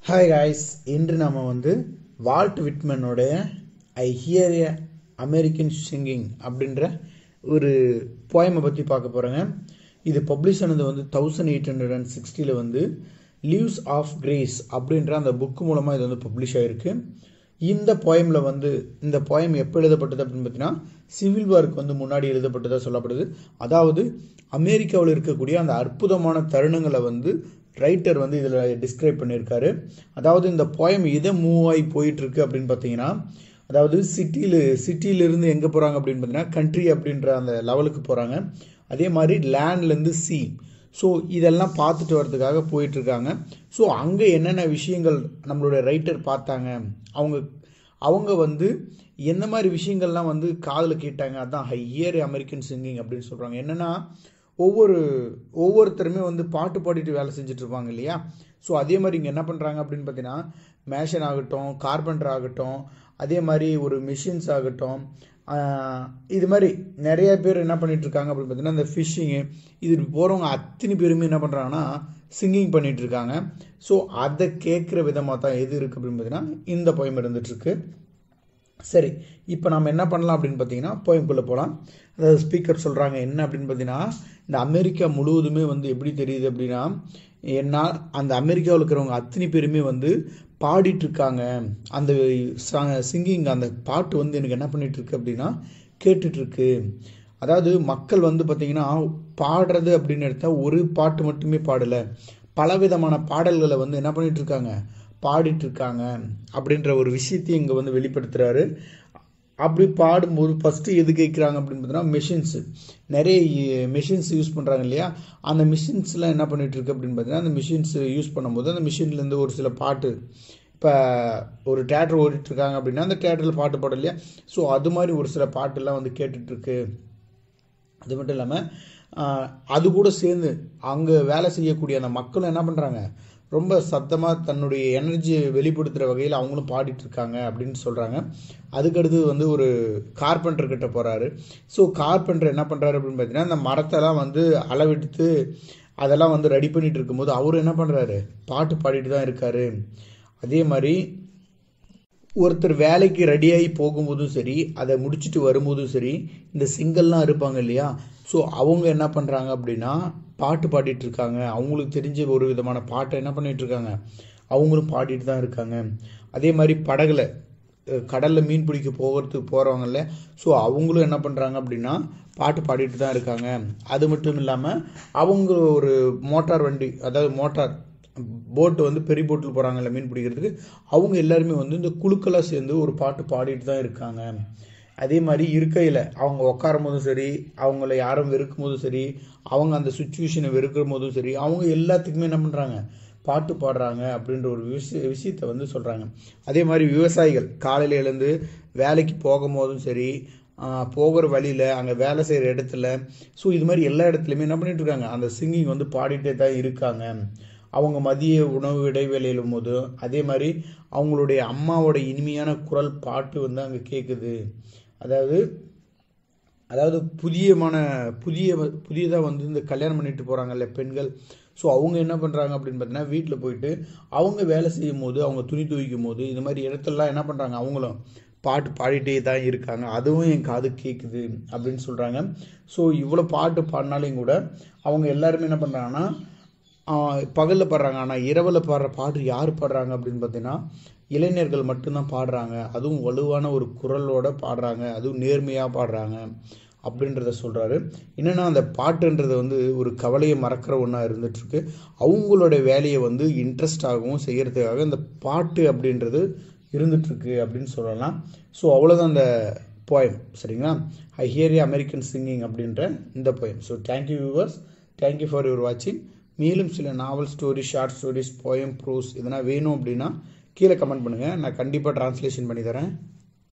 hi guys இன்று நம்ம வந்து வால்ட் விட்மனோடைய I hear a American singing அப்படின்ற ஒரு போயமை பற்றி பார்க்க போகிறோங்க இது பப்ளிஷ் ஆனது வந்து தௌசண்ட் எயிட் ஹண்ட்ரட் அண்ட் சிக்ஸ்டியில் வந்து லீவ்ஸ் ஆஃப் கிரேஸ் அப்படின்ற அந்த புக்கு மூலமாக இது வந்து பப்ளிஷ் ஆகிருக்கு இந்த போயமில் வந்து இந்த போயம் எப்போ எழுதப்பட்டது அப்படின்னு பார்த்தீங்கன்னா சிவில் வார்க்கு வந்து முன்னாடி எழுதப்பட்டதாக சொல்லப்படுது அதாவது அமெரிக்காவில் இருக்கக்கூடிய அந்த அற்புதமான தருணங்களை வந்து ரைட்டர் வந்து இதில் டிஸ்கிரைப் பண்ணியிருக்காரு அதாவது இந்த போயம் எதை மூவ் ஆகி போயிட்டுருக்கு அப்படின்னு பார்த்தீங்கன்னா அதாவது சிட்டியில் சிட்டியிலிருந்து எங்கே போகிறாங்க அப்படின்னு பார்த்தீங்கன்னா கண்ட்ரி அப்படின்ற அந்த லெவலுக்கு போகிறாங்க அதே மாதிரி லேண்ட்லேருந்து சி ஸோ இதெல்லாம் பார்த்துட்டு வர்றதுக்காக போயிட்டுருக்காங்க ஸோ அங்கே என்னென்ன விஷயங்கள் நம்மளுடைய ரைட்டர் பார்த்தாங்க அவங்க அவங்க வந்து எந்த மாதிரி விஷயங்கள்லாம் வந்து காதில் கேட்டாங்க அதான் ஹையர் அமெரிக்கன் சிங்கிங் அப்படின்னு சொல்கிறாங்க என்னென்னா ஒவ்வொரு ஒவ்வொருத்தருமே வந்து பாட்டு பாடிட்டு வேலை செஞ்சுட்டு இருப்பாங்க இல்லையா ஸோ அதே மாதிரி இங்கே என்ன பண்ணுறாங்க அப்படின்னு பார்த்தீங்கன்னா மேஷன் ஆகட்டும் கார்பெண்டர் ஆகட்டும் அதே மாதிரி ஒரு மிஷின்ஸ் ஆகட்டும் இது மாதிரி நிறைய பேர் என்ன பண்ணிட்டு இருக்காங்க அப்படின்னு பார்த்தீங்கன்னா இந்த ஃபிஷ்ஷிங்கு இது போகிறவங்க அத்தனை பேருமே என்ன பண்ணுறாங்கன்னா சிங்கிங் பண்ணிட்டு இருக்காங்க ஸோ அதை கேட்குற விதமாக தான் எது இருக்குது அப்படின்னு பார்த்தீங்கன்னா இந்த போயம் இருந்துகிட்ருக்கு சரி இப்போ நம்ம என்ன பண்ணலாம் அப்படின்னு பார்த்தீங்கன்னா போயம்குள்ளே போகலாம் அதாவது ஸ்பீக்கர் சொல்கிறாங்க என்ன அப்படின்னு பார்த்தீங்கன்னா இந்த அமெரிக்கா முழுவதுமே வந்து எப்படி தெரியுது அப்படின்னா என்ன அந்த அமெரிக்காவில் இருக்கிறவங்க அத்தனை பேருமே வந்து பாடிட்டு இருக்காங்க அந்த சிங்கிங் அந்த பாட்டு வந்து எனக்கு என்ன பண்ணிட்டு இருக்கு அப்படின்னா கேட்டுட்டு இருக்கு அதாவது மக்கள் வந்து பார்த்தீங்கன்னா பாடுறது அப்படின்னு எடுத்தா ஒரு பாட்டு மட்டுமே பாடலை பலவிதமான பாடல்களை வந்து என்ன பண்ணிட்டு இருக்காங்க பாடிட்டு இருக்காங்க அப்படின்ற ஒரு விஷயத்தையும் இங்கே வந்து வெளிப்படுத்துகிறாரு அப்படி பாடும்போது ஃபஸ்ட்டு எது கேட்குறாங்க அப்படின்னு பார்த்தீங்கன்னா மிஷின்ஸு நிறைய மிஷின்ஸ் யூஸ் பண்ணுறாங்க இல்லையா அந்த மிஷின்ஸ்லாம் என்ன பண்ணிட்டு இருக்கு அப்படின்னு பார்த்தீங்கன்னா அந்த மிஷின்ஸ் யூஸ் பண்ணும்போது அந்த மிஷின்லேருந்து ஒரு சில பாட்டு இப்போ ஒரு தேட்டர் ஓடிட்டுருக்காங்க அப்படின்னா அந்த தேட்டரில் பாட்டு பாடும் இல்லையா ஸோ அது மாதிரி ஒரு சில பாட்டுலாம் வந்து கேட்டுட்ருக்கு அது மட்டும் இல்லாமல் அது கூட சேர்ந்து அங்கே வேலை செய்யக்கூடிய அந்த மக்களும் என்ன பண்ணுறாங்க ரொம்ப சத்தமாக தன்னுடைய எனர்ஜியை வெளிப்படுத்துகிற வகையில் அவங்களும் பாடிட்டு இருக்காங்க அப்படின்னு சொல்கிறாங்க அதுக்கடுத்து வந்து ஒரு கார்பெண்டர் கிட்ட போகிறாரு ஸோ கார்பெண்டர் என்ன பண்ணுறாரு அப்படின்னு பார்த்தீங்கன்னா அந்த மரத்தெல்லாம் வந்து அளவெடுத்து அதெல்லாம் வந்து ரெடி பண்ணிட்டு இருக்கும்போது அவர் என்ன பண்ணுறாரு பாட்டு பாடிட்டு தான் இருக்காரு அதே மாதிரி ஒருத்தர் வேலைக்கு ரெடியாகி போகும்போதும் சரி அதை முடிச்சுட்டு வரும்போதும் சரி இந்த சிங்கல்லாம் இருப்பாங்க இல்லையா ஸோ அவங்க என்ன பண்ணுறாங்க அப்படின்னா பாட்டு பாடிட்டு இருக்காங்க அவங்களுக்கு தெரிஞ்ச ஒரு விதமான பாட்டை என்ன பண்ணிட்டு இருக்காங்க அவங்களும் பாடிட்டு தான் இருக்காங்க அதே மாதிரி படகுல கடலில் மீன் பிடிக்க போகிறதுக்கு போகிறவங்கல்ல ஸோ அவங்களும் என்ன பண்ணுறாங்க அப்படின்னா பாட்டு பாடிட்டு தான் இருக்காங்க அது மட்டும் இல்லாமல் அவங்க ஒரு மோட்டார் வண்டி அதாவது மோட்டார் போட்டு வந்து பெரிய போட்டில் போகிறாங்கல்ல மீன் பிடிக்கிறதுக்கு அவங்க எல்லாருமே வந்து இந்த குழுக்களாக சேர்ந்து ஒரு பாட்டு பாடிட்டு தான் இருக்காங்க அதே மாதிரி இருக்கையில் அவங்க உட்காரும் போதும் சரி அவங்கள யாரும் வெறுக்கும் போதும் சரி அவங்க அந்த சுச்சுவேஷனை வெறுக்கும் போதும் சரி அவங்க எல்லாத்துக்குமே என்ன பண்ணுறாங்க பாட்டு பாடுறாங்க அப்படின்ற ஒரு விஷய விஷயத்தை வந்து சொல்கிறாங்க அதே மாதிரி விவசாயிகள் காலையில் எழுந்து வேலைக்கு போகும்போதும் சரி போகிற வழியில் அங்கே வேலை செய்கிற இடத்துல ஸோ இது மாதிரி எல்லா இடத்துலையுமே என்ன பண்ணிட்டு இருக்காங்க அந்த சிங்கிங் வந்து பாடிட்டே தான் இருக்காங்க அவங்க மதிய உணவு இடைவேளையிலும் போது அதே மாதிரி அவங்களுடைய அம்மாவோட இனிமையான குரல் பாட்டு வந்து அங்கே கேட்குது அதாவது அதாவது புதியமான புதிய புதியதாக வந்து இந்த கல்யாணம் பண்ணிட்டு போகிறாங்கல்ல பெண்கள் ஸோ அவங்க என்ன பண்ணுறாங்க அப்படின்னு பார்த்தீங்கன்னா வீட்டில் போயிட்டு அவங்க வேலை செய்யும் போது அவங்க துணி துவைக்கும் போது இது மாதிரி இடத்துலலாம் என்ன பண்ணுறாங்க அவங்களும் பாட்டு பாடிட்டே தான் இருக்காங்க அதுவும் என் காது கேட்குது அப்படின்னு சொல்கிறாங்க ஸோ இவ்வளோ பாட்டு பாடினாலையும் கூட அவங்க எல்லாருமே என்ன பண்ணுறாங்கன்னா பகலில் பாடுறாங்க ஆனால் இரவில் பாடுற பாட்டு யார் பாடுறாங்க அப்படின்னு பார்த்தீங்கன்னா இளைஞர்கள் மட்டும்தான் பாடுறாங்க அதுவும் வலுவான ஒரு குரலோட பாடுறாங்க அதுவும் நேர்மையாக பாடுறாங்க அப்படின்றத சொல்கிறாரு என்னென்னா அந்த பாட்டுன்றது வந்து ஒரு கவலையை மறக்கிற ஒன்றா இருந்துகிட்ருக்கு அவங்களோட வேலையை வந்து இன்ட்ரெஸ்டாகவும் செய்கிறதுக்காக இந்த பாட்டு அப்படின்றது இருந்துகிட்ருக்கு அப்படின்னு சொல்லலாம் ஸோ அவ்வளோதான் அந்த போயம் சரிங்களா I hear a American singing அப்படின்ற இந்த poem so thank you viewers thank you for your வாட்சிங் மேலும் சில novel story short stories poem prose இதெல்லாம் வேணும் அப்படின்னா கீழே கமெண்ட் பண்ணுங்கள் நான் கண்டிப்பாக ட்ரான்ஸ்லேஷன் பண்ணி தரேன்